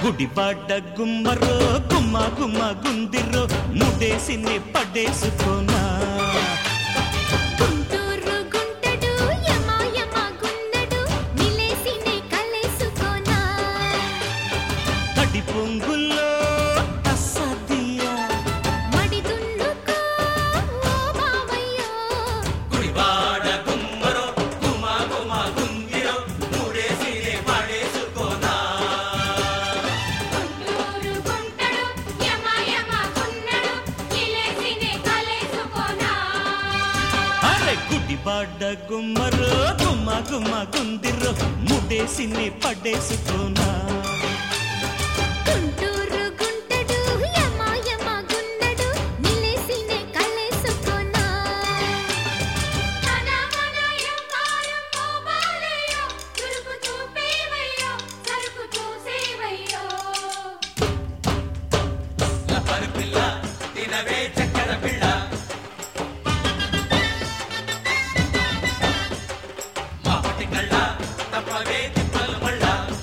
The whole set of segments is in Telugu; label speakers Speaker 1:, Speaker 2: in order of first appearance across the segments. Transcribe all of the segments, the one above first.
Speaker 1: గుడివాడ గుమ్మరో గుమ్మ గుమ్మ గుందిరో ముడేసిని పడేసుకోనా
Speaker 2: గుంటూరు గుంటడు యమ యమ గుండడు నిలేసినే కలేసుకోనా
Speaker 1: తడి పొంగుల్లో అసదియా
Speaker 2: మడి దున్నుకో ఓ బావయ్యో
Speaker 1: గుడివాడ గుమ్మరో గుమ్మ గుమ్మ గుందిరో ముడేసిని పడేసుకోనా
Speaker 2: గుంటూరు గుంటడు యమ యమ గుండడు నిలేసినే కలేసుకోనా
Speaker 1: అరే గుడివాడ గుమ్మరో గుమ్మ గుమ్మ గుందిరో ముడేసిని పడేసుకోనా
Speaker 2: గుంటూరు గుంటడు యమ యమ గుండడు నిలేసినే కలేసుకోనా తన మన యమ్మారం పోబాలయ్యో చురుకు చూపేవయ్యో సరుకు చూసేవయ్యో
Speaker 1: పిల్ల తినవే చక్కెర పిల్ల మాపటి కళ్ళ తప్పవే తిప్పలు మళ్ళ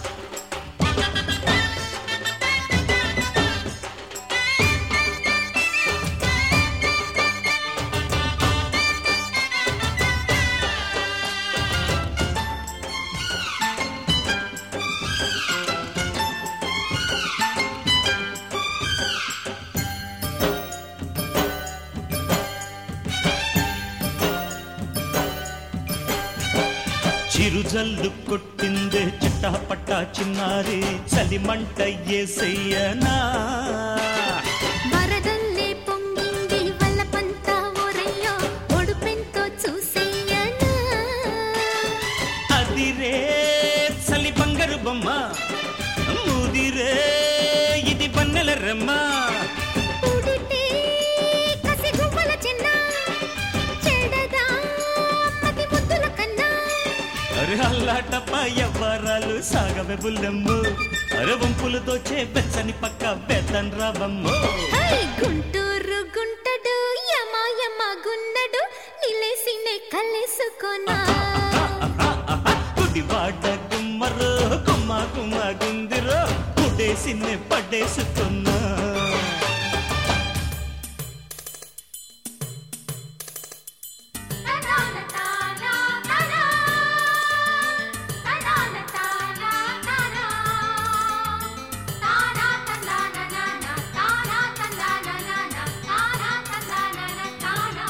Speaker 1: చిరుజల్లు కొట్టిందే చిట్టపట్ట చిన్నారి చలిమంట ఏసయ్యనా
Speaker 2: వరదల్లే పొంగింది వల్లపంత ఓరయ్యో ఒడుపెంతో చూసేయనా
Speaker 1: అదిరే చలి బంగారు బొమ్మ ముదిరే ఇది పన్నెల రమ్మ
Speaker 2: పుడితే కసి గువ్వల చిన్న చెడదా మతి ముద్దుల కన్నా
Speaker 1: అరే అల్లాటప్ప ఎవ్వరాలు సాగవే బుల్లెమ్ము అరే వంపులతో చే బెచ్చని పక్క బెత్తన్ రావమ్ము
Speaker 2: హై గుంటూరు గుంటడు యమ యమ గుండడు నిలేసినే కలేసుకోనా
Speaker 1: గుడివాడ గుమ్మరు గుమ్మ గుమ్మ గుందిరో కుడేసిని పడేసుకున్నా
Speaker 2: తనాన తానా తనా తనాన తానా తనా తానా తనాన నానా తానా తనాన నానా తానా తనాన తానా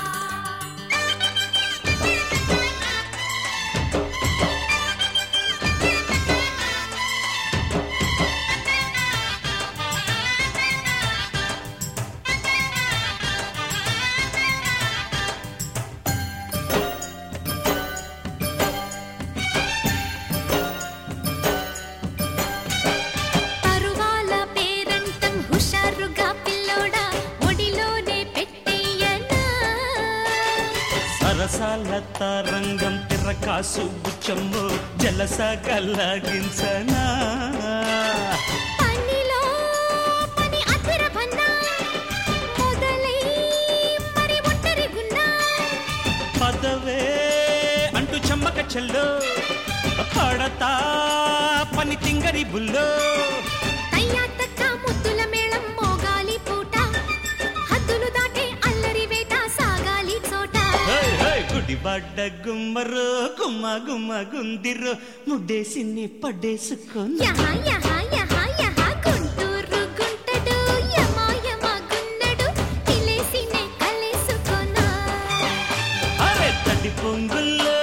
Speaker 2: పరువాల పేరంటం హుషారుగా పిల్లోడా ఒడిలోనే పెట్టేయనా
Speaker 1: సరసాల తారంగం తిరకాసు బుచ్చమ్ము జలస కల్లాగించనా
Speaker 2: పనిలో పని అతిరభన్నా మొదలై మరి ఒంటరి గున్నా
Speaker 1: పదవే అంటూ చెమ్మక చెల్లో పడతా పని తింగరి బుల్లో
Speaker 2: అయ్యాతక్క ముద్దుల మేళం మోగాలి పూట హద్దులు దాటే అల్లరి వేట సాగాలి చోట
Speaker 1: హే, హే, గుడివాడ గుమ్మరు గుమ్మ గుమ్మ గుందిరు ముడ్డేసి పడేసుకున్నా
Speaker 2: యహా యహా యహా యహా గుంటూరు గుంటడు యమ యమ గున్నడు తిలేసినే కలేసుకోనా
Speaker 1: అరే తడి పొంగుల్లో